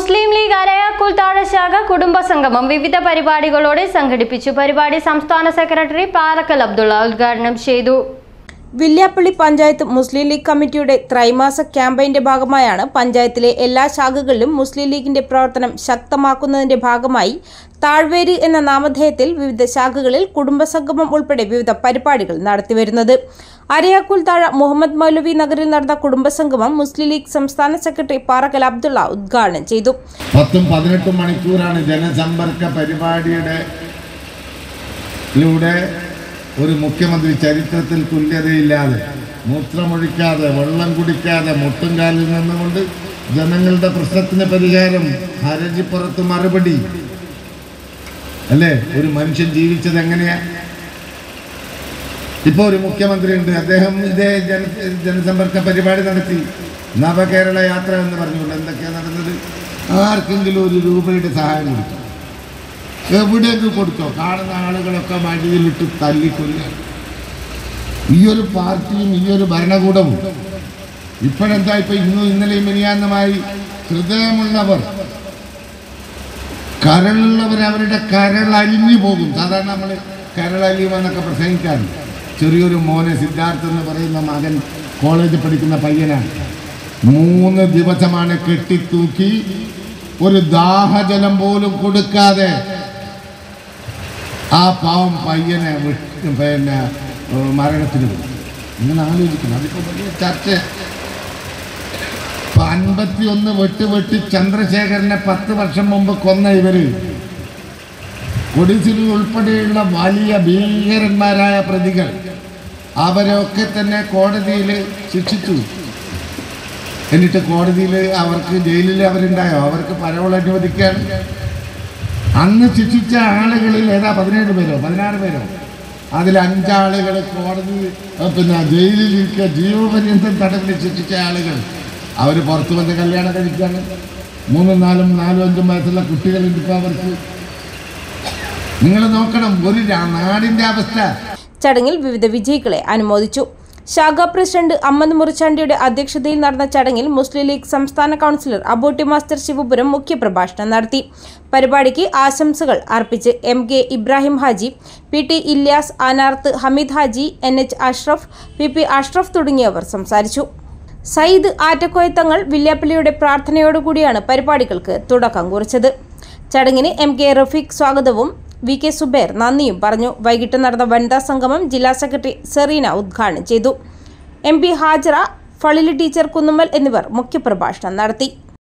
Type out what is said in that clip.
മുസ്ലിം league അരയാക്കുൽ താഴശാഖ കുടുംബ സംഗമം വിവിധ പരിപാടികളോടെ സംഘടിപ്പിച്ചു പരിപാടി സംസ്ഥാന സെക്രട്ടറി പാറക്കൽ അബ്ദുള്ള ഉദ്ഘാടനം ചെയ്തു വില്യാപ്പള്ളി പഞ്ചായത്ത് മുസ്ലിം ലീഗ് കമ്മിറ്റിയുടെ ത്രൈമാസ ക്യാമ്പയിന്റെ ഭാഗമായാണ് പഞ്ചായത്തിലെ എല്ലാ ശാഖകളിലും മുസ്ലിം ലീഗിന്റെ പ്രവർത്തനം ശക്തമാക്കുന്നതിന്റെ ഭാഗമായി താഴ്വേര് എന്ന നാമധേയത്തിൽ വിവിധ ശാഖകളിൽ കുടുംബസംഗമം ഉൾപ്പെടെ വിവിധ പരിപാടികൾ നടത്തിവരുന്നത് അരയാക്കുൽ താഴ മുഹമ്മദ് മൗലവി നഗറിൽ നടന്ന കുടുംബസംഗമം മുസ്ലിം ലീഗ് സംസ്ഥാന സെക്രട്ടറി പാറക്കൽ അബ്ദുള്ള ഉദ്ഘാടനം ചെയ്തു പത്തും പതിനെട്ടും മണിക്കൂറാണ് ജനസമ്പർക്ക പരിപാടിയുടെ ിലൂടെ ഒരു മുഖ്യമന്ത്രി ചരിത്രത്തിൽ തുല്യതയില്ലാതെ മൂത്രമൊഴിക്കാതെ വെള്ളം കുടിക്കാതെ മുട്ടുംകാലിൽ നിന്നുകൊണ്ട് ജനങ്ങളുടെ പ്രശ്നത്തിന് പരിഹാരം ഹരജിപ്പുറത്ത് മറുപടി അല്ലേ ഒരു മനുഷ്യൻ ജീവിച്ചത് എങ്ങനെയാ ഇപ്പോൾ ഒരു മുഖ്യമന്ത്രി ഉണ്ട് അദ്ദേഹം ഇതേ ജന ജനസമ്പർക്ക പരിപാടി നടത്തി നവകേരള യാത്ര എന്ന് പറഞ്ഞുകൊണ്ട് എന്തൊക്കെയാണ് നടന്നത് ആർക്കെങ്കിലും ഒരു രൂപയുടെ സഹായം കൊടുത്തു എവിടേക്ക് കൊടുത്തോ കാണുന്ന ആളുകളൊക്കെ വഴിയിലിട്ട് തല്ലിക്കൊല്ലുക ഈ ഒരു പാർട്ടിയും ഈ ഒരു ഭരണകൂടവും ഇപ്പോഴെന്താ ഇപ്പൊ ഇന്നും ഇന്നലെയും മിനിയാന്നുമായി ഹൃദയമുള്ളവർ കരളുള്ളവർ അവരുടെ കരൾ അലിഞ്ഞു പോകും സാധാരണ നമ്മൾ കരളലിയുമെന്നൊക്കെ പ്രസംഗിക്കാറുണ്ട് ചെറിയൊരു മോനെ സിദ്ധാർത്ഥ് എന്ന് പറയുന്ന മകൻ കോളേജിൽ പഠിക്കുന്ന പയ്യനാണ് മൂന്ന് ദിവസമാണ് കെട്ടിത്തൂക്കി ഒരു ദാഹജലം പോലും കൊടുക്കാതെ ആ പാവം പയ്യനെ വിട്ട് പിന്നെ ഏഹ് മരണത്തിന് പോയി ഇങ്ങനെ ആലോചിക്കണം അതിപ്പോ വലിയ ചർച്ച ഇപ്പൊ അൻപത്തി ഒന്ന് വെട്ട് വെട്ടി ചന്ദ്രശേഖരനെ പത്ത് വർഷം മുമ്പ് കൊന്ന ഇവര് കൊടിച്ചിരി ഉൾപ്പെടെയുള്ള വലിയ ഭീകരന്മാരായ പ്രതികൾ അവരൊക്കെ തന്നെ കോടതിയിൽ ശിക്ഷിച്ചു എന്നിട്ട് കോടതിയിൽ അവർക്ക് ജയിലിൽ അവരുണ്ടായോ അവർക്ക് പരവൾ അനുവദിക്കുകയാണ് അന്ന് ശിക്ഷിച്ച ആളുകളിൽ ഏതാ പതിനേഴ് പേരോ പതിനാറ് പേരോ അതിൽ അഞ്ചാളുകൾ കോടതി ഏ, പിന്നെ ജയിലിൽ ഇരിക്കുക ജീവപര്യന്തം തടവിൽ ശിക്ഷിച്ച ആളുകൾ അവർ പുറത്തു വന്ന് കല്യാണം കഴിക്കുകയാണ് മൂന്നും നാലും നാലും അഞ്ചും വയസ്സുള്ള കുട്ടികളുണ്ട് ഇപ്പോൾ അവർക്ക് നിങ്ങൾ നോക്കണം ഒരു രാ- നാടിൻ്റെ അവസ്ഥ ചടങ്ങിൽ വിവിധ വിജയികളെ അനുമോദിച്ചു ശാഖാ പ്രസിഡന്റ് അമ്മദ് മുറിച്ചാണ്ടിയുടെ അധ്യക്ഷതയിൽ നടന്ന ചടങ്ങിൽ മുസ്ലിം ലീഗ് സംസ്ഥാന കൗൺസിലർ അബൂട്ടി മാസ്റ്റർ ശിവപുരം മുഖ്യപ്രഭാഷണം നടത്തി പരിപാടിക്ക് ആശംസകൾ അർപ്പിച്ച് M K Ibrahim Haji P T Ilyas അനാർത്ത് Hameed Haji N H Ashraf P P Ashraf തുടങ്ങിയവർ സംസാരിച്ചു സയ്യിദ് ആറ്റക്കോയത്തങ്ങൾ വില്യാപ്പള്ളിയുടെ പ്രാർത്ഥനയോടുകൂടിയാണ് പരിപാടികൾക്ക് തുടക്കം കുറിച്ചത് ചടങ്ങിന് എം കെ റഫീഖ് സ്വാഗതവും വി കെ സുബേർ നന്ദിയും പറഞ്ഞു വൈകിട്ട് നടന്ന വനിതാ സംഗമം ജില്ലാ സെക്രട്ടറി സെറീന ഉദ്ഘാടനം ചെയ്തു M P Hajara Fazili teacher Kunnummal എന്നിവർ മുഖ്യപ്രഭാഷണം നടത്തി